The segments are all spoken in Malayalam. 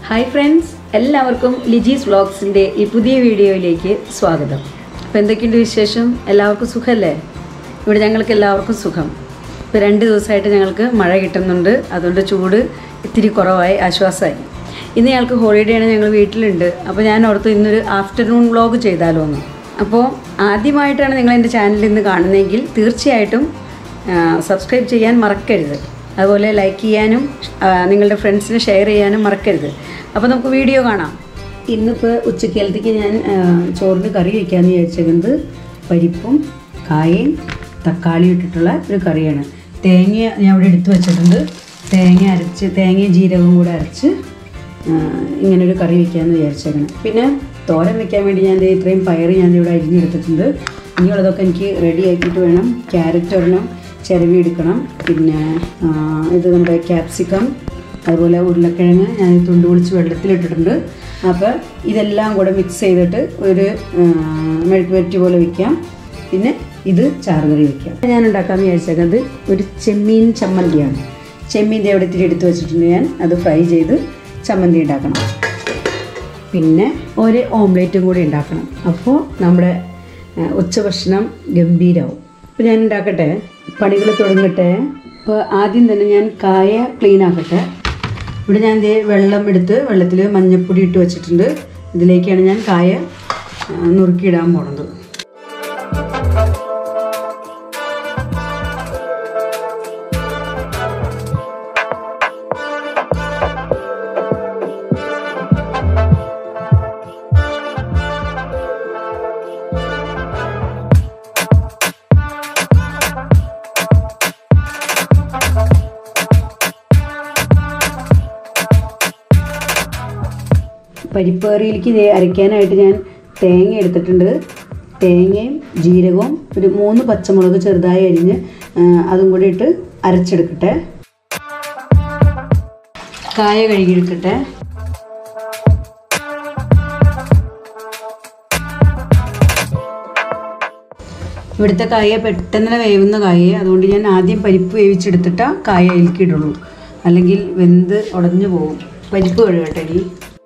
ഹായ് ഫ്രണ്ട്സ് എല്ലാവർക്കും ലിജീസ് വ്ളോഗ്സിൻ്റെ ഈ പുതിയ വീഡിയോയിലേക്ക് സ്വാഗതം അപ്പോൾ എന്തൊക്കെയുണ്ട് വിശേഷം എല്ലാവർക്കും സുഖമല്ലേ ഇവിടെ ഞങ്ങൾക്ക് എല്ലാവർക്കും സുഖം ഇപ്പോൾ രണ്ട് ദിവസമായിട്ട് ഞങ്ങൾക്ക് മഴ കിട്ടുന്നുണ്ട് അതുകൊണ്ട് ചൂട് ഇത്തിരി കുറവായി ആശ്വാസമായി ഇന്ന് ഞങ്ങൾക്ക് ഹോളിഡേ ആണ് ഞങ്ങൾ വീട്ടിലുണ്ട് അപ്പോൾ ഞാൻ ഓർത്തു ഇന്നൊരു ആഫ്റ്റർനൂൺ വ്ളോഗ് ചെയ്താലോ എന്ന് അപ്പോൾ ആദ്യമായിട്ടാണ് നിങ്ങൾ എൻ്റെ ചാനൽ ഇന്ന് കാണുന്നതെങ്കിൽ തീർച്ചയായിട്ടും സബ്സ്ക്രൈബ് ചെയ്യാൻ മറക്കരുത് അതുപോലെ ലൈക്ക് ചെയ്യാനും ആ, നിങ്ങളുടെ ഫ്രണ്ട്സിന് ഷെയർ ചെയ്യാനും മറക്കരുത് അപ്പോൾ നമുക്ക് വീഡിയോ കാണാം ഇന്നിപ്പോൾ ഉച്ചക്കാലത്തേക്ക് ഞാൻ ആ, ചോറിന് കറി വയ്ക്കാമെന്ന് വിചാരിച്ചത് പരിപ്പും കായയും തക്കാളിയും ഇട്ടിട്ടുള്ള ഒരു കറിയാണ് തേങ്ങ ഞാൻ ഇവിടെ എടുത്തു വെച്ചിട്ടുണ്ട് തേങ്ങ അരച്ച് തേങ്ങയും ജീരകവും കൂടെ അരച്ച് ആ, ഇങ്ങനൊരു കറി വയ്ക്കാമെന്ന് വിചാരിച്ചേക്കണം പിന്നെ തോരൻ വെക്കാൻ വേണ്ടി ഞാൻ ദേ ഇത്രയും പയർ ഞാൻ ഇവിടെ അരിഞ്ഞെടുത്തിട്ടുണ്ട് ഇനിയുള്ളതൊക്കെ എനിക്ക് റെഡി ആക്കിയിട്ട് വേണം ക്യാരറ്റ് ഒരെണ്ണം ചിരവി എടുക്കണം പിന്നെ ആ, ഇത് നമ്മുടെ ക്യാപ്സിക്കം അതുപോലെ ഉരുളക്കിഴങ്ങ് ഞാൻ തുണ്ട് പൊളിച്ച് വെള്ളത്തിലിട്ടിട്ടുണ്ട് അപ്പോൾ ഇതെല്ലാം കൂടെ മിക്സ് ചെയ്തിട്ട് ഒരു ആ, മെഴുക്ക് വരട്ടി പോലെ വയ്ക്കാം പിന്നെ ഇത് ചാറുകറി വയ്ക്കാം ഞാൻ ഉണ്ടാക്കാമെന്ന് വിചാരിച്ചേക്കുന്നത് ഒരു ചെമ്മീൻ ചമ്മന്തിയാണ് ചെമ്മീൻ ദേ ഇവിടെ ഇത്തിരി എടുത്ത് വെച്ചിട്ടുണ്ട് ഞാൻ അത് ഫ്രൈ ചെയ്ത് ചമ്മന്തി ഉണ്ടാക്കണം പിന്നെ ഒരു ഓംലേറ്റും കൂടി ഉണ്ടാക്കണം അപ്പോൾ നമ്മുടെ ആ, ഉച്ചഭക്ഷണം ഗംഭീരമാവും അപ്പോൾ ഞാൻ ഉണ്ടാക്കട്ടെ പണികൾ തുടങ്ങട്ടെ അപ്പോൾ ആദ്യം തന്നെ ഞാൻ കായ ക്ലീൻ ആക്കട്ടെ ഇവിടെ ഞാൻ ദേ വെള്ളം എടുത്ത് വെള്ളത്തിൽ മഞ്ഞൾപ്പൊടി ഇട്ട് വെച്ചിട്ടുണ്ട് ഇതിലേക്കാണ് ഞാൻ കായ ആ, നുറുക്കിയിടാൻ പോണത് പരിപ്പ് കറിയിലേക്ക് ദേ അരയ്ക്കാനായിട്ട് ഞാൻ തേങ്ങ എടുത്തിട്ടുണ്ട് തേങ്ങയും ജീരകവും ഒരു മൂന്ന് പച്ചമുളക് ചെറുതായി അരിഞ്ഞ് ആ, അതും കൂടി ഇട്ട് അരച്ചെടുക്കട്ടെ കായ കഴുകിയെടുക്കട്ടെ ഇവിടുത്തെ കായ പെട്ടെന്ന് വേവുന്ന കായ അതുകൊണ്ട് ഞാൻ ആദ്യം പരിപ്പ് വേവിച്ചെടുത്തിട്ടാ കായ അതിലേക്ക് ഇടുള്ളൂ അല്ലെങ്കിൽ വെന്ത് ഉടഞ്ഞു പോകും പരിപ്പ് കഴുകട്ടെ ഇനി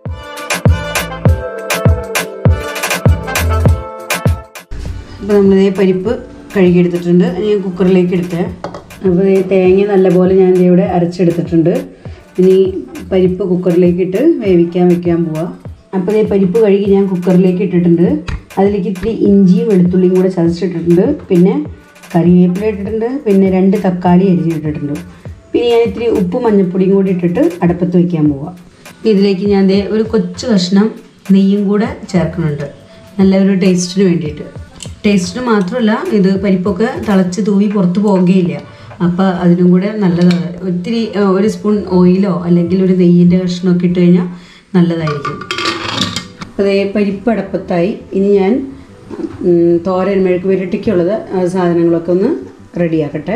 അപ്പോൾ നമ്മളിതേ പരിപ്പ് കഴുകിയെടുത്തിട്ടുണ്ട് ഇനി ഞാൻ കുക്കറിലേക്ക് എടുത്തേ അപ്പോൾ ഈ തേങ്ങ നല്ലപോലെ ഞാൻ ദേ ഇവിടെ അരച്ചെടുത്തിട്ടുണ്ട് ഇനി പരിപ്പ് കുക്കറിലേക്ക് ഇട്ട് വേവിക്കാൻ വെക്കാൻ പോവാം അപ്പോൾ ഈ പരിപ്പ് കഴുകി ഞാൻ കുക്കറിലേക്ക് ഇട്ടിട്ടുണ്ട് അതിലേക്ക് ഇത്തിരി ഇഞ്ചിയും വെളുത്തുള്ളിയും കൂടെ ചതച്ചിട്ടിട്ടുണ്ട് പിന്നെ കറിവേപ്പില ഇട്ടിട്ടുണ്ട് പിന്നെ രണ്ട് തക്കാളി അരിഞ്ഞിട്ടിട്ടുണ്ട് പിന്നെ ഞാൻ ഇത്തിരി ഉപ്പ് മഞ്ഞൾപ്പൊടിയും കൂടി ഇട്ടിട്ട് അടുപ്പത്ത് വയ്ക്കാൻ പോവാം ഇതിലേക്ക് ഞാൻ ദേ ഒരു കൊച്ചു കഷ്ണം നെയ്യും കൂടെ ചേർക്കുന്നുണ്ട് നല്ലൊരു ടേസ്റ്റിന് വേണ്ടിയിട്ട് ടേസ്റ്റിന് മാത്രമല്ല ഇത് പരിപ്പൊക്കെ തിളച്ച് തൂവി പുറത്ത് പോകുകയില്ല അപ്പോൾ അതിനും കൂടെ നല്ലതാണ് ഒത്തിരി ആ, ഒരു സ്പൂൺ ഓയിലോ അല്ലെങ്കിൽ ഒരു നെയ്യിൻ്റെ കഷ്ണമൊക്കെ ഇട്ട് കഴിഞ്ഞാൽ നല്ലതായിരിക്കും അതേ പരിപ്പ് അടപ്പത്തായി ഇനി ഞാൻ ഉം, തോരൻ മെഴുക്ക് പുരട്ടിക്കുള്ളത് ആ സാധനങ്ങളൊക്കെ ഒന്ന് റെഡിയാക്കട്ടെ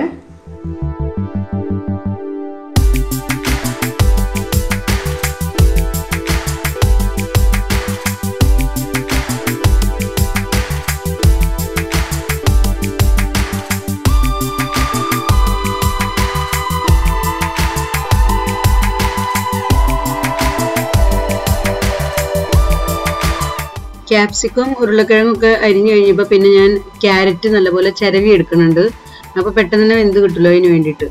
ക്യാപ്സിക്കം ഉരുളക്കിഴങ്ങൊക്കെ അരിഞ്ഞു കഴിഞ്ഞപ്പോൾ പിന്നെ ഞാൻ ക്യാരറ്റ് നല്ലപോലെ ചിരവി എടുക്കുന്നുണ്ട് അപ്പോൾ പെട്ടെന്ന് തന്നെ വെന്ത് കിട്ടുമല്ലോ അതിന് വേണ്ടിയിട്ട്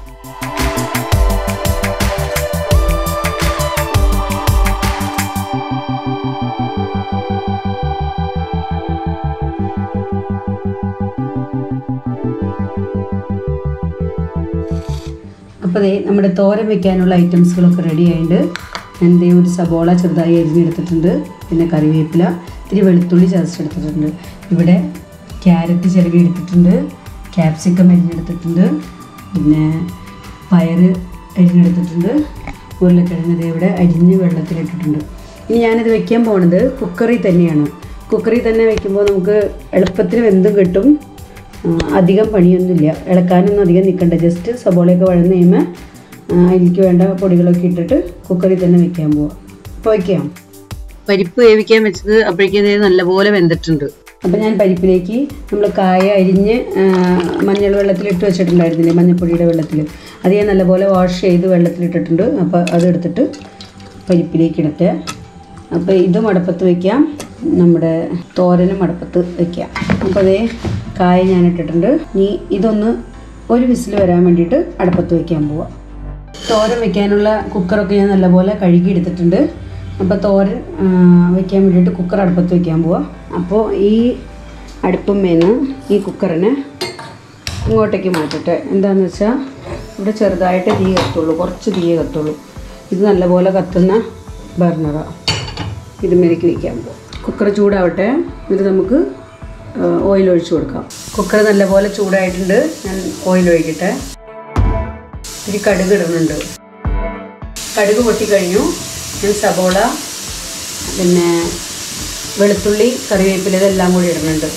അപ്പോൾ ദേ നമ്മുടെ തോരൻ വെക്കാനുള്ള ഐറ്റംസുകളൊക്കെ റെഡി ആയിട്ടുണ്ട് ഞാൻ ദേ ഒരു സബോള ചെറുതായി അരിഞ്ഞെടുത്തിട്ടുണ്ട് പിന്നെ കറിവേപ്പില ഇത്തിരി വെളുത്തുള്ളി ചതച്ചെടുത്തിട്ടുണ്ട് ഇവിടെ ക്യാരറ്റ് ചിരവി എടുത്തിട്ടുണ്ട് ക്യാപ്സിക്കം അരിഞ്ഞെടുത്തിട്ടുണ്ട് പിന്നെ പയർ അരിഞ്ഞെടുത്തിട്ടുണ്ട് ഉരുളക്കിഴങ്ങ് ദേ ഇവിടെ അരിഞ്ഞ് വെള്ളത്തിലിട്ടിട്ടുണ്ട് ഇനി ഞാനിത് വെക്കാൻ പോണത് കുക്കറിൽ തന്നെയാണ് കുക്കറിൽ തന്നെ വെക്കുമ്പോൾ നമുക്ക് എളുപ്പത്തിന് വെന്തും കിട്ടും ആ, അധികം പണിയൊന്നുമില്ല ഇളക്കാനൊന്നും അധികം നിൽക്കണ്ട ജസ്റ്റ് സബോളയൊക്കെ വഴന്ന് കഴിയുമ്പോൾ അതിലേക്ക് വേണ്ട പൊടികളൊക്കെ ഇട്ടിട്ട് കുക്കറിൽ തന്നെ വെക്കാൻ പോവാം അപ്പോൾ വയ്ക്കാം പരിപ്പ് വേവിക്കാൻ വെച്ചത് അപ്പോഴേക്കും നല്ലപോലെ വെന്തിട്ടുണ്ട് അപ്പോൾ ഞാൻ പരിപ്പിലേക്ക് നമ്മൾ കായ അരിഞ്ഞ് ആ, മഞ്ഞൾ വെള്ളത്തിലിട്ട് വെച്ചിട്ടുണ്ടായിരുന്നില്ലേ മഞ്ഞൾപ്പൊടിയുടെ വെള്ളത്തിൽ അത് ഞാൻ നല്ലപോലെ വാഷ് ചെയ്ത് വെള്ളത്തിലിട്ടിട്ടുണ്ട് അപ്പോൾ അതെടുത്തിട്ട് പരിപ്പിലേക്ക് ഇടട്ടെ അപ്പോൾ ഇതും അടുപ്പത്ത് വയ്ക്കാം നമ്മുടെ തോരനും അടുപ്പത്ത് വയ്ക്കാം അപ്പോൾ അതേ കായ ഞാൻ ഇട്ടിട്ടുണ്ട് ഇനി ഇതൊന്ന് ഒരു വിസിൽ വരാൻ വേണ്ടിയിട്ട് അടുപ്പത്ത് വയ്ക്കാൻ പോവാം തോരൻ വെക്കാനുള്ള കുക്കറൊക്കെ ഞാൻ നല്ലപോലെ കഴുകി എടുത്തിട്ടുണ്ട് അപ്പോൾ തോരൻ ആ, വെക്കാൻ വേണ്ടിയിട്ട് കുക്കർ അടുപ്പത്ത് വെക്കാൻ പോവാം അപ്പോൾ ഈ അടുപ്പമേന്ന് ഈ കുക്കറിനെ ഇങ്ങോട്ടേക്ക് മാറ്റട്ടെ എന്താണെന്ന് വെച്ചാൽ ഇവിടെ ചെറുതായിട്ട് തീ കത്തുള്ളൂ കുറച്ച് തീ കത്തുള്ളൂ ഇത് നല്ലപോലെ കത്തുന്ന ബർണറാണ് ഇത് മേലേക്ക് വയ്ക്കാൻ പോകും കുക്കർ ചൂടാവട്ടെ ഇത് നമുക്ക് ഓയിൽ ഒഴിച്ചു കൊടുക്കാം കുക്കർ നല്ലപോലെ ചൂടായിട്ടുണ്ട് ഞാൻ ഓയിൽ ഒഴിക്കട്ടെ ഇത്തിരി കടുക് ഇടുന്നുണ്ട് കടുക് പൊട്ടിക്കഴിഞ്ഞു ഞാൻ സബോള പിന്നെ വെളുത്തുള്ളി കറിവേപ്പില ഇതെല്ലാം കൂടി ഇടുന്നുണ്ട്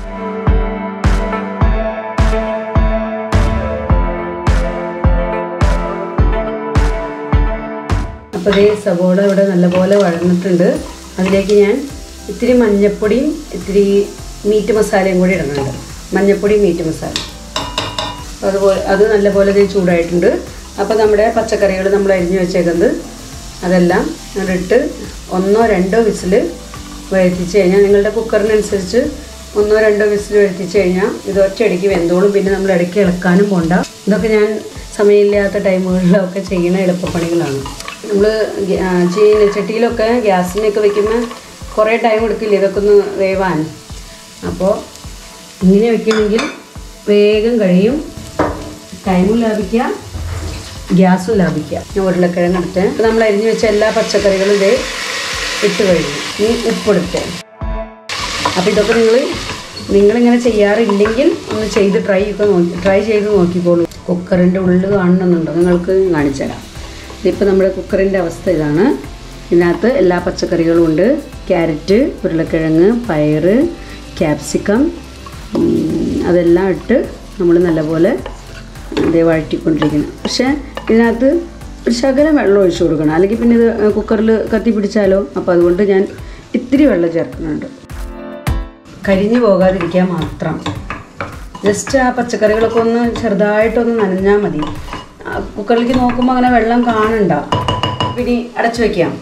അപ്പോൾ ഇതേ സബോള ഇവിടെ നല്ലപോലെ വഴന്നിട്ടുണ്ട് അതിലേക്ക് ഞാൻ ഇത്തിരി മഞ്ഞപ്പൊടിയും ഇത്തിരി മീറ്റ് മസാലയും കൂടി ഇടുന്നുണ്ട് മഞ്ഞപ്പൊടി മീറ്റ് മസാല അതുപോലെ അത് നല്ലപോലെ ഇത് ചൂടായിട്ടുണ്ട് അപ്പോൾ നമ്മുടെ പച്ചക്കറികൾ നമ്മൾ അരിഞ്ഞു വെച്ചേക്കുന്നത് അതെല്ലാം ഇട്ട് ഒന്നോ രണ്ടോ വിസിൽ വരുത്തിച്ച് കഴിഞ്ഞാൽ നിങ്ങളുടെ കുക്കറിനനുസരിച്ച് ഒന്നോ രണ്ടോ വിസിൽ വരുത്തിച്ച് കഴിഞ്ഞാൽ ഇത് ഒറ്റയടിക്ക് വെന്തോളും പിന്നെ നമ്മൾ ഇടയ്ക്ക് ഇളക്കാനും പോണ്ട ഇതൊക്കെ ഞാൻ സമയമില്ലാത്ത ടൈമുകളിലൊക്കെ ചെയ്യുന്ന എളുപ്പപ്പണികളാണ് നമ്മൾ ചീനച്ചട്ടിയിലൊക്കെ ഗ്യാസിനൊക്കെ വെക്കുമ്പോൾ കുറേ ടൈം എടുക്കില്ല ഇതൊക്കെ ഒന്ന് വേവാൻ അപ്പോൾ ഇങ്ങനെ വെക്കണമെങ്കിൽ വേഗം കഴിയും ടൈമും ലാഭിക്കാം ഗ്യാസും ലാഭിക്കാം ഞാൻ ഉരുളക്കിഴങ്ങ് എടുത്ത് അപ്പോൾ നമ്മൾ അരിഞ്ഞു വെച്ച എല്ലാ പച്ചക്കറികളും ഇതേ ഇട്ട് കഴിഞ്ഞു ഇനി ഉപ്പെടുത്ത് അപ്പോൾ ഇതൊക്കെ നിങ്ങൾ നിങ്ങളിങ്ങനെ ചെയ്യാറില്ലെങ്കിൽ ഒന്ന് ചെയ്ത് ട്രൈ ഒക്കെ നോക്കി ട്രൈ ചെയ്ത് നോക്കിക്കോളൂ കുക്കറിൻ്റെ ഉള്ളിൽ കാണണമെന്നുണ്ടോ നിങ്ങൾക്ക് കാണിച്ചു തരാം ഇതിപ്പോൾ നമ്മുടെ കുക്കറിൻ്റെ അവസ്ഥ ഇതാണ് ഇതിനകത്ത് എല്ലാ പച്ചക്കറികളും ഉണ്ട് ക്യാരറ്റ് ഉരുളക്കിഴങ്ങ് പയറ് ക്യാപ്സിക്കം ഉം, അതെല്ലാം ഇട്ട് നമ്മൾ നല്ലപോലെ ഇതേ വഴറ്റിക്കൊണ്ടിരിക്കണം പക്ഷേ ഇതിനകത്ത് ഒരു ശകലം വെള്ളം ഒഴിച്ചു കൊടുക്കണം അല്ലെങ്കിൽ പിന്നെ ഇത് കുക്കറിൽ കത്തി പിടിച്ചാലോ അപ്പോൾ അതുകൊണ്ട് ഞാൻ ഇത്തിരി വെള്ളം ചേർക്കുന്നുണ്ട് കരിഞ്ഞു പോകാതിരിക്കാൻ മാത്രം ജസ്റ്റ് ആ പച്ചക്കറികളൊക്കെ ഒന്ന് ചെറുതായിട്ടൊന്ന് നനഞ്ഞാൽ മതി ആ കുക്കറിലേക്ക് നോക്കുമ്പോൾ അങ്ങനെ വെള്ളം കാണണ്ട പിന്നെ അടച്ചു വയ്ക്കാം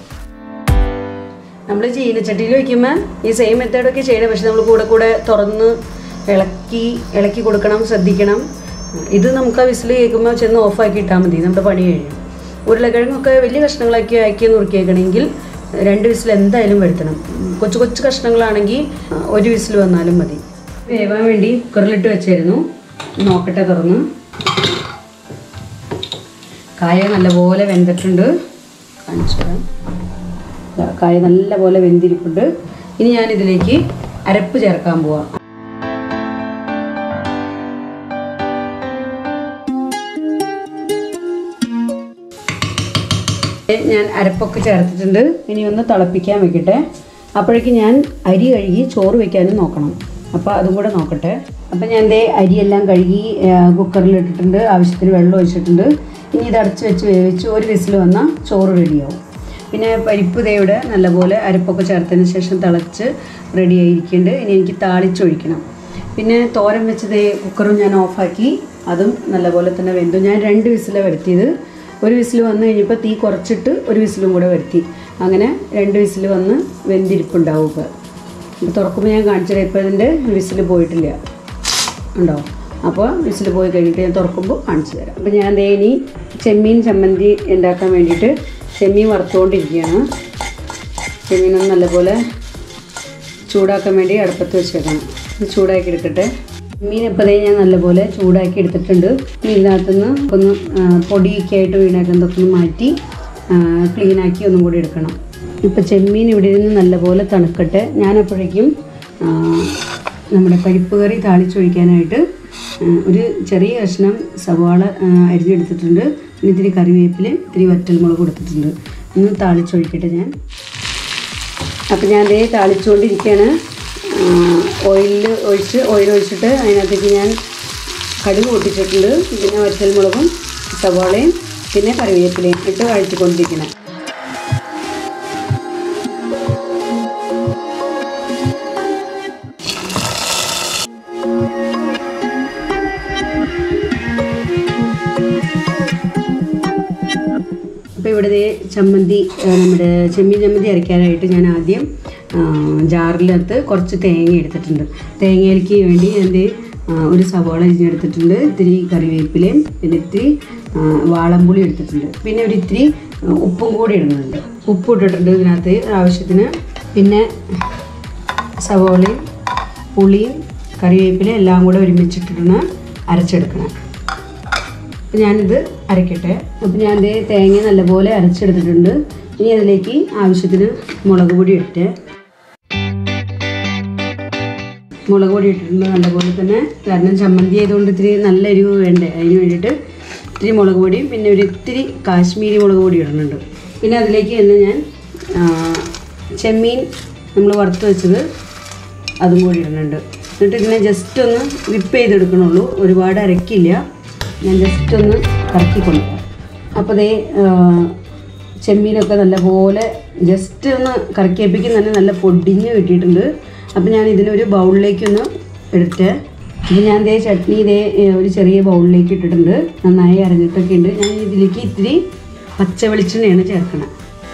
നമ്മൾ ചീനച്ചട്ടിയിൽ വയ്ക്കുമ്പോൾ ഈ സെയിം മെത്തേഡൊക്കെ ചെയ്യണം പക്ഷെ നമ്മൾ കൂടെ കൂടെ തുറന്ന് ഇളക്കി ഇളക്കി കൊടുക്കണം ശ്രദ്ധിക്കണം ഇത് നമുക്ക് ആ വിസിൽ കേൾക്കുമ്പോൾ ചെന്ന് ഓഫാക്കി ഇട്ടാൽ മതി നമ്മുടെ പണി കഴിയും ഉരുളക്കിഴങ്ങൊക്കെ വലിയ കഷ്ണങ്ങളാക്കി ആക്കി നുറുക്കിയേക്കണമെങ്കിൽ രണ്ട് വിസിൽ എന്തായാലും വരുത്തണം കൊച്ചു കൊച്ചു കഷ്ണങ്ങളാണെങ്കിൽ ഒരു വിസിൽ വന്നാലും മതി വേവാൻ വേണ്ടി കുക്കറിലിട്ട് വെച്ചായിരുന്നു നോക്കട്ടെ തുറന്ന് കായ നല്ലപോലെ വെന്തിട്ടുണ്ട് കാണിച്ചു തരാം ദാ കായ നല്ലപോലെ വെന്തിരിപ്പുണ്ട് ഇനി ഞാൻ ഇതിലേക്ക് അരപ്പ് ചേർക്കാൻ പോവാം ഞാൻ അരപ്പൊക്കെ ചേർത്തിട്ടുണ്ട് ഇനി ഒന്ന് തിളപ്പിക്കാൻ വെക്കട്ടെ അപ്പോഴേക്ക് ഞാൻ അരി കഴുകി ചോറ് വെക്കാനും നോക്കണം അപ്പോൾ അതും കൂടെ നോക്കട്ടെ അപ്പോൾ ഞാൻ ദേ അരിയെല്ലാം കഴുകി കുക്കറിൽ ഇട്ടിട്ടുണ്ട് ആവശ്യത്തിന് വെള്ളം ഒഴിച്ചിട്ടുണ്ട് ഇനി ഇത് അടച്ച് വെച്ച് വേവിച്ച് ഒരു വിസിൽ വന്നാൽ ചോറ് റെഡിയാവും പിന്നെ പരിപ്പ് ദേ നല്ലപോലെ അരപ്പൊക്കെ ചേർത്തതിന് ശേഷം തിളച്ച് റെഡി ആയിരിക്കുന്നുണ്ട് ഇനി എനിക്ക് താളിച്ചൊഴിക്കണം പിന്നെ തോരൻ വെച്ച് ദേ കുക്കറും ഞാൻ ഓഫാക്കി അതും നല്ലപോലെ തന്നെ വെന്തു ഞാൻ രണ്ട് വിസിലാണ് വരുത്തിയത് ഒരു വിസിൽ വന്നു കഴിഞ്ഞപ്പോൾ തീ കുറച്ചിട്ട് ഒരു വിസിലും കൂടെ വരുത്തി അങ്ങനെ രണ്ട് വിസിൽ വന്ന് വെന്തിരിപ്പുണ്ടാവും ഇപ്പോൾ ഇത് തുറക്കുമ്പോൾ ഞാൻ കാണിച്ചത് ഇപ്പോൾ ഇതിൻ്റെ വിസിൽ പോയിട്ടില്ല ഉണ്ടോ അപ്പോൾ വിസിൽ പോയി കഴിഞ്ഞിട്ട് ഞാൻ തുറക്കുമ്പോൾ കാണിച്ചു തരാം അപ്പോൾ ഞാൻ ദേ ഇനി ചെമ്മീൻ ചമ്മന്തി ഉണ്ടാക്കാൻ വേണ്ടിയിട്ട് ചെമ്മീൻ വറുത്തുകൊണ്ടിരിക്കുകയാണ് ചെമ്മീനൊന്ന് നല്ലപോലെ ചൂടാക്കാൻ വേണ്ടി അടുപ്പത്ത് വെച്ചേക്കണം ഇത് ചൂടാക്കി എടുക്കട്ടെ മീൻ എപ്പോഴേ ഞാൻ നല്ലപോലെ ചൂടാക്കി എടുത്തിട്ടുണ്ട് ഇനി ഇതിനകത്തുനിന്ന് ഒന്ന് ആ, പൊടിയൊക്കെ ആയിട്ട് വീണേക്കുന്നതൊക്കെ ഒന്ന് മാറ്റി ക്ലീനാക്കി ഒന്നും കൂടി എടുക്കണം ഇപ്പോൾ ചെമ്മീൻ ഇവിടെ നിന്ന് നല്ലപോലെ തണുക്കട്ടെ ഞാനപ്പോഴേക്കും ആ, നമ്മുടെ പരിപ്പ് കറി താളിച്ചൊഴിക്കാനായിട്ട് ആ, ഒരു ചെറിയ കഷ്ണം സവാള ആ, അരിഞ്ഞെടുത്തിട്ടുണ്ട് പിന്നെ ഇത്തിരി കറിവേപ്പില ഇത്തിരി വറ്റൽമുളക് കൊടുത്തിട്ടുണ്ട് ഒന്ന് താളിച്ചൊഴിക്കട്ടെ ഞാൻ അപ്പം ഞാൻ അതേ താളിച്ചുകൊണ്ടിരിക്കുകയാണ് ഓയിലിൽ ഒഴിച്ച് ഓയിൽ ഒഴിച്ചിട്ട് അതിനകത്തേക്ക് ഞാൻ കടുക് പൊട്ടിച്ചിട്ടുണ്ട് പിന്നെ വറ്റൽമുളകും സവാളയും പിന്നെ കറിവേപ്പിലയും ഇട്ട് വഴറ്റിക്കൊണ്ടിരിക്കണം അപ്പോൾ അപ്പോൾ ഇവിടെ ദേ ചമ്മന്തി ആ, നമ്മുടെ ചെമ്മീൻ ചമ്മന്തി അരയ്ക്കാനായിട്ട് ഞാൻ ആദ്യം ആ, ജാറിനകത്ത് കുറച്ച് തേങ്ങ എടുത്തിട്ടുണ്ട് തേങ്ങയിലേക്ക് വേണ്ടി ഞാൻ ദേ ആ, ഒരു സവാള അരിഞ്ഞെടുത്തിട്ടുണ്ട് ഇത്തിരി കറിവേപ്പിലയും പിന്നെ ഇത്തിരി ആ, വാളംപുളി എടുത്തിട്ടുണ്ട് പിന്നെ ഒരു ഇത്തിരി ആ, ഉപ്പും കൂടി ഇടുന്നുണ്ട് ഉപ്പ് ഇട്ടിട്ടുണ്ട് ഇതിനകത്ത് ആവശ്യത്തിന് പിന്നെ സവോളയും പുളിയും കറിവേപ്പിലയും എല്ലാം കൂടെ ഒരുമിച്ചിട്ടിട്ടാണ് അരച്ചെടുക്കണം അപ്പം ഞാനിത് അരയ്ക്കട്ടെ അപ്പം ഞാൻ ദേ തേങ്ങ നല്ലപോലെ അരച്ചെടുത്തിട്ടുണ്ട് ഇനി അതിലേക്ക് ആവശ്യത്തിന് മുളക് പൊടി ഇട്ട് മുളക് പൊടി ഇട്ടിട്ടുണ്ട് നല്ലപോലെ തന്നെ കാരണം ചമ്മന്തി ആയതുകൊണ്ട് ഇത്തിരി നല്ല എരിവ് വേണ്ടേ അതിന് വേണ്ടിയിട്ട് ഇത്തിരി മുളക് പൊടിയും പിന്നെ ഒരു ഇത്തിരി കാശ്മീരി മുളക് പൊടി ഇടുന്നുണ്ട് പിന്നെ അതിലേക്ക് തന്നെ ഞാൻ ആ, ചെമ്മീൻ നമ്മൾ വറുത്ത് വെച്ചത് അതും കൂടി ഇടുന്നുണ്ട് എന്നിട്ട് ഇതിനെ ജസ്റ്റ് ഒന്ന് വിപ്പ് ചെയ്തെടുക്കണുള്ളൂ ഒരുപാട് അരക്കില്ല ഞാൻ ജസ്റ്റ് ഒന്ന് കറക്കി കൊണ്ടുപോകാം അപ്പോൾ ദേ ആ, ചെമ്മീനൊക്കെ നല്ലപോലെ ജസ്റ്റ് ഒന്ന് കറക്കിയപ്പിക്കും തന്നെ നല്ല പൊടിഞ്ഞ് കിട്ടിയിട്ടുണ്ട് അപ്പോൾ ഞാൻ ഇതിനൊരു ബൗളിലേക്കൊന്ന് എടുത്ത് അപ്പോൾ ഞാൻ ഇതേ ചട്നി ഇതേ ഏ, ഒരു ചെറിയ ബൗളിലേക്ക് ഇട്ടിട്ടുണ്ട് നന്നായി അരഞ്ഞിട്ടൊക്കെ ഉണ്ട് ഞാൻ ഇതിലേക്ക് ഇത്തിരി പച്ച വെളിച്ചെണ്ണയാണ് ചേർക്കണം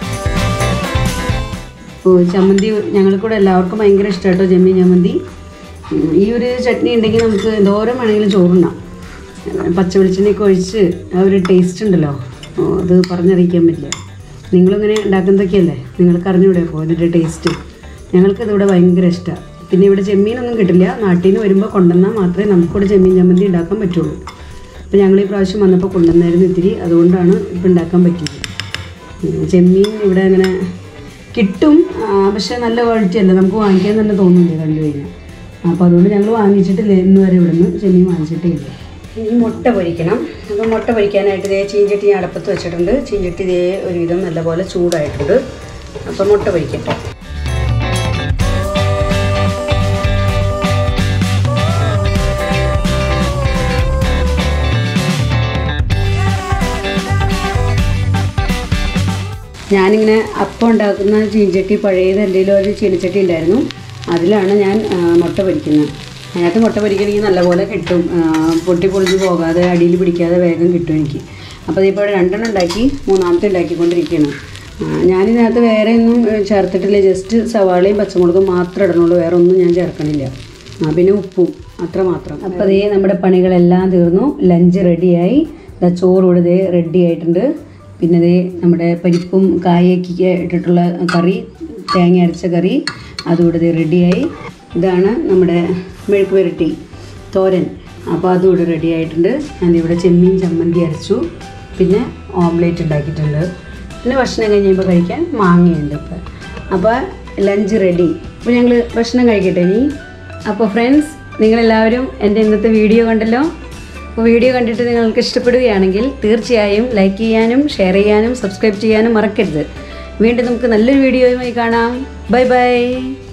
ഓ ചമ്മന്തി ഞങ്ങൾക്കൂടെ എല്ലാവർക്കും ഭയങ്കര ഇഷ്ടമാട്ടോ ചെമ്മീൻ ചമ്മന്തി ഉം, ഈ ഒരു ചട്നി ഉണ്ടെങ്കിൽ നമുക്ക് എന്തോരം വേണമെങ്കിലും ചോറുണ്ണാം പച്ച വെളിച്ചെണ്ണയൊക്കെ ഒഴിച്ച് ആ ഒരു ടേസ്റ്റ് ഉണ്ടല്ലോ ഓ, അത് പറഞ്ഞറിയിക്കാൻ പറ്റില്ല നിങ്ങളിങ്ങനെ ഉണ്ടാക്കുന്നതൊക്കെയല്ലേ നിങ്ങൾക്ക് അറിഞ്ഞൂടെ അപ്പോൾ ഇതിൻ്റെ ടേസ്റ്റ് ഞങ്ങൾക്ക് ഇതിവിടെ ഭയങ്കര ഇഷ്ടമാണ് പിന്നെ ഇവിടെ ചെമ്മീനൊന്നും കിട്ടില്ല നാട്ടിൽ നിന്ന് വരുമ്പോൾ കൊണ്ടുവന്നാൽ മാത്രമേ നമുക്കിവിടെ ചെമ്മീൻ ചമ്മന്തി ഉണ്ടാക്കാൻ പറ്റുള്ളൂ അപ്പോൾ ഞങ്ങൾ ഈ പ്രാവശ്യം വന്നപ്പോൾ കൊണ്ടുവന്നായിരുന്നു ഇത്തിരി അതുകൊണ്ടാണ് ഇപ്പം ഉണ്ടാക്കാൻ പറ്റിയത് ഉം, ചെമ്മീൻ ഇവിടെ അങ്ങനെ കിട്ടും ആ, പക്ഷേ നല്ല ക്വാളിറ്റി അല്ല നമുക്ക് വാങ്ങിക്കാൻ തന്നെ തോന്നുന്നില്ല കണ്ടു കഴിഞ്ഞാൽ അപ്പോൾ അതുകൊണ്ട് ഞങ്ങൾ വാങ്ങിച്ചിട്ടില്ല ഇന്ന് വരെ ഇവിടുന്ന് ചെമ്മീൻ വാങ്ങിച്ചിട്ടേ ഇല്ല ഇനി മുട്ട പൊരിക്കണം അപ്പോൾ മുട്ട പൊരിക്കാനായിട്ട് ഇതേ ചീഞ്ചട്ടി ഞാൻ അടപ്പത്ത് വെച്ചിട്ടുണ്ട് ചീഞ്ചട്ടി ഇതേ ഒരുവിധം നല്ലപോലെ ചൂടായിട്ടുണ്ട് അപ്പോൾ മുട്ട പൊരിക്കട്ടെ ഞാനിങ്ങനെ അപ്പം ഉണ്ടാക്കുന്ന ചീഞ്ചട്ടി പഴയത് എന്തെങ്കിലും ഒരു ചീനച്ചട്ടി ഉണ്ടായിരുന്നു അതിലാണ് ഞാൻ ആ, മുട്ട പൊരിക്കുന്നത് അതിനകത്ത് മുട്ട പൊരിക്കണമെങ്കിൽ നല്ലപോലെ കിട്ടും ആ, പൊട്ടി പൊളിഞ്ഞ് പോകാതെ അടിയിൽ പിടിക്കാതെ വേഗം കിട്ടും എനിക്ക് അപ്പോൾ ഇതിപ്പോൾ രണ്ടെണ്ണം ഉണ്ടാക്കി മൂന്നാമത്തെ ഉണ്ടാക്കിക്കൊണ്ടിരിക്കുകയാണ് ആ, ഞാനിതിനകത്ത് വേറെ ഒന്നും ഏ, ചേർത്തിട്ടില്ല ജസ്റ്റ് സവാളയും പച്ചമുളകും മാത്രം ഇടണുള്ളൂ വേറെ ഒന്നും ഞാൻ ചേർക്കണില്ല ആ, പിന്നെ ഉപ്പും അത്ര മാത്രം അപ്പോൾ അതേ നമ്മുടെ പണികളെല്ലാം തീർന്നു ലഞ്ച് റെഡിയായി ദാ ചോറ് ഇവിടെ ദേ റെഡി ആയിട്ടുണ്ട് പിന്നെ ദേ നമ്മുടെ പരിപ്പും കായൊക്കെ ഇട്ടിട്ടുള്ള കറി തേങ്ങ അരച്ച കറി അതുകൂടെ ദേ റെഡിയായി ഇതാണ് നമ്മുടെ മെഴുക്ക് പുരട്ടി തോരൻ അപ്പോൾ അതും ഇവിടെ റെഡി ആയിട്ടുണ്ട് ഞാനിവിടെ ചെമ്മീൻ ചമ്മന്തി അരച്ചു പിന്നെ ഓംലേറ്റ് ഉണ്ടാക്കിയിട്ടുണ്ട് പിന്നെ ഭക്ഷണം കഴിഞ്ഞപ്പോൾ കഴിക്കാൻ മാങ്ങയുണ്ട് ഇപ്പോൾ അപ്പോൾ ലഞ്ച് റെഡി അപ്പോൾ ഞങ്ങൾ ഭക്ഷണം കഴിക്കട്ടെ ഇനി അപ്പോൾ ഫ്രണ്ട്സ് നിങ്ങളെല്ലാവരും എൻ്റെ ഇന്നത്തെ വീഡിയോ കണ്ടല്ലോ അപ്പോൾ വീഡിയോ കണ്ടിട്ട് നിങ്ങൾക്ക് ഇഷ്ടപ്പെടുകയാണെങ്കിൽ തീർച്ചയായും ലൈക്ക് ചെയ്യാനും ഷെയർ ചെയ്യാനും സബ്സ്ക്രൈബ് ചെയ്യാനും മറക്കരുത് വീണ്ടും നമുക്ക് നല്ലൊരു വീഡിയോയുമായി കാണാം ബൈ ബൈ